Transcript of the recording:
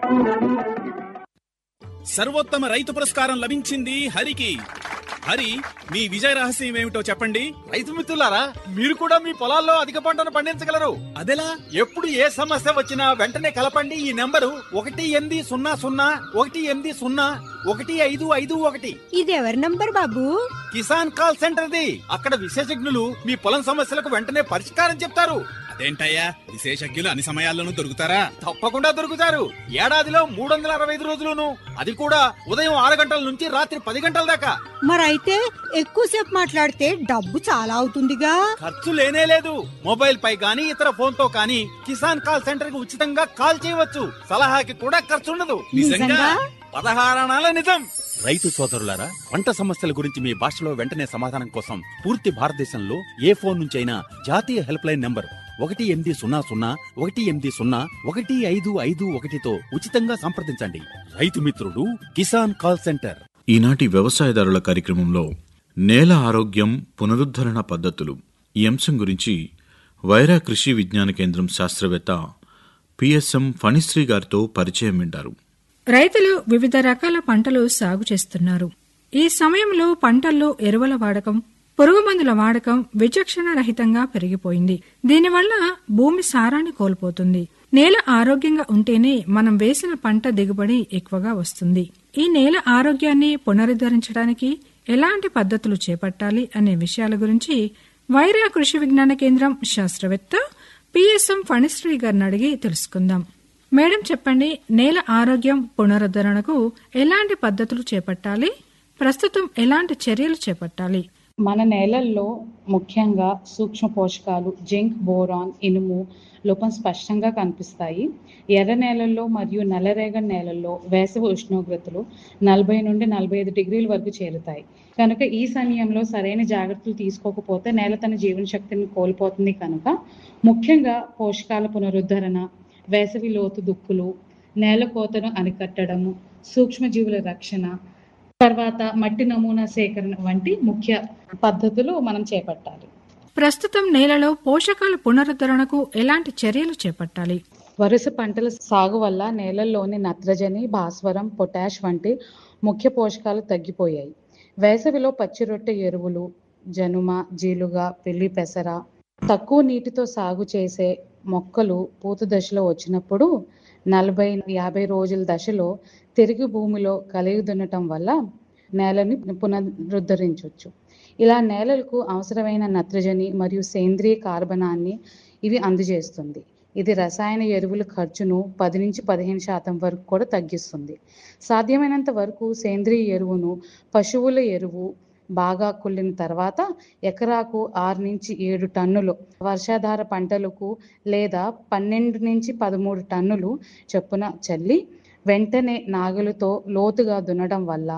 సర్వోత్తమ రైతు పురస్కారం లభించింది హరికి హరి మీ విజయ రహస్యం ఏమిటో చెప్పండి రైతు మిత్రులారా మీరు కూడా మీ పొలాల్లో అధిక పంటను పండించగలరు అదెలా ఎప్పుడు ఏ సమస్య వచ్చినా వెంటనే కలపండి ఈ నెంబరు ఒకటి ఎనిమిది సున్నా సున్నా ఒకటి ఎనిమిది సున్నా ఒకటి ఐదు ఐదు ఒకటి ఇది ఎవరి నంబర్ బాబు కిసాన్ కాల్ సెంటర్ది అక్కడ విశేషజ్ఞులు మీ పొలం సమస్యలకు వెంటనే పరిష్కారం చెప్తారు అదేంటయ్యా విశేషజ్ఞులు అన్ని సమయాల్లోనూ దొరుకుతారా తప్పకుండా దొరుకుతారు ఏడాదిలో మూడు వందల అరవై ఐదు రోజులును అది కూడా ఉదయం ఆరు గంటల నుంచి రాత్రి పది గంటల దాకా మరైతే ఎక్కువసేపు మాట్లాడితే డబ్బు చాలా అవుతుందిగా ఖర్చు లేనే లేదు మొబైల్ పై గానీ ఇతర ఫోన్ తో కానీ కిసాన్ కాల్ సెంటర్ కి ఉచితంగా కాల్ చేయవచ్చు సలహాకి కూడా ఖర్చు ఉండదు నిజంగా? పదహారణాల నిజం రైతు సోదరులారా పంట సమస్యల గురించి మీ భాషలో వెంటనే సమాధానం కోసం పూర్తి భారతదేశంలో ఏ ఫోన్ నుంచైనా జాతీయ హెల్ప్ లైన్ నంబర్ ఒకటి ఎనిమిది సున్నా సున్నా ఒకటి ఎనిమిది సున్నా ఒకటి ఐదు ఐదు ఒకటితో ఉచితంగా సంప్రదించండి రైతు మిత్రుడు కిసాన్ కాల్ సెంటర్ ఈనాటి వ్యవసాయదారుల కార్యక్రమంలో నేల ఆరోగ్యం పునరుద్ధరణ పద్ధతులు ఈ అంశం గురించి వైరా కృషి విజ్ఞాన కేంద్రం శాస్త్రవేత్త పిఎస్ఎం ఫణిశ్రీ గారితో పరిచయం వింటారు రైతులు వివిధ రకాల పంటలు సాగు చేస్తున్నారు ఈ సమయంలో పంటల్లో ఎరువుల వాడకం పురుగు మందుల వాడకం విచక్షణ రహితంగా పెరిగిపోయింది దీనివల్ల భూమి సారాన్ని కోల్పోతుంది నేల ఆరోగ్యంగా ఉంటేనే మనం వేసిన పంట దిగుబడి ఎక్కువగా వస్తుంది ఈ నేల ఆరోగ్యాన్ని పునరుద్ధరించడానికి ఎలాంటి పద్ధతులు చేపట్టాలి అనే విషయాల గురించి వైరా కృషి విజ్ఞాన కేంద్రం శాస్త్రవేత్త పిఎస్ఎం ఫణిశ్రీ గారిని అడిగి తెలుసుకుందాం మేడం చెప్పండి నేల ఆరోగ్యం పునరుద్ధరణకు ఎలాంటి పద్ధతులు చేపట్టాలి ప్రస్తుతం ఎలాంటి చర్యలు చేపట్టాలి మన నేలల్లో ముఖ్యంగా సూక్ష్మ పోషకాలు జింక్ బోరాన్ ఇనుము లోపం స్పష్టంగా కనిపిస్తాయి ఎర్ర నేలల్లో మరియు నల్లరేగడి నేలల్లో వేసవి ఉష్ణోగ్రతలు నలభై నుండి నలభై ఐదు డిగ్రీల వరకు చేరుతాయి కనుక ఈ సమయంలో సరైన జాగ్రత్తలు తీసుకోకపోతే నేల తన జీవన శక్తిని కోల్పోతుంది కనుక ముఖ్యంగా పోషకాల పునరుద్ధరణ వేసవి లోతు దుక్కులు నేల కోతను అరికట్టడము సూక్ష్మజీవుల రక్షణ తర్వాత మట్టి నమూనా సేకరణ వంటి ముఖ్య పద్ధతులు మనం చేపట్టాలి ప్రస్తుతం నేలలో పోషకాల పునరుద్ధరణకు ఎలాంటి చర్యలు చేపట్టాలి వరుస పంటల సాగు వల్ల నేలల్లోని నత్రజని భాస్వరం పొటాష్ వంటి ముఖ్య పోషకాలు తగ్గిపోయాయి వేసవిలో పచ్చి రొట్టె ఎరువులు జనుమ జీలుగ పెళ్లి పెసర తక్కువ నీటితో సాగు చేసే మొక్కలు పూత దశలో వచ్చినప్పుడు నలభై యాభై రోజుల దశలో తిరిగి భూమిలో కలిగి దున్నటం వల్ల నేలని పునరుద్ధరించవచ్చు ఇలా నేలలకు అవసరమైన నత్రజని మరియు సేంద్రియ కార్బనాన్ని ఇవి అందజేస్తుంది ఇది రసాయన ఎరువుల ఖర్చును పది నుంచి పదిహేను శాతం వరకు కూడా తగ్గిస్తుంది సాధ్యమైనంత వరకు సేంద్రియ ఎరువును పశువుల ఎరువు బాగా కుళ్ళిన తర్వాత ఎకరాకు ఆరు నుంచి ఏడు టన్నులు వర్షాధార పంటలకు లేదా పన్నెండు నుంచి పదమూడు టన్నులు చొప్పున చల్లి వెంటనే నాగలితో లోతుగా దున్నడం వల్ల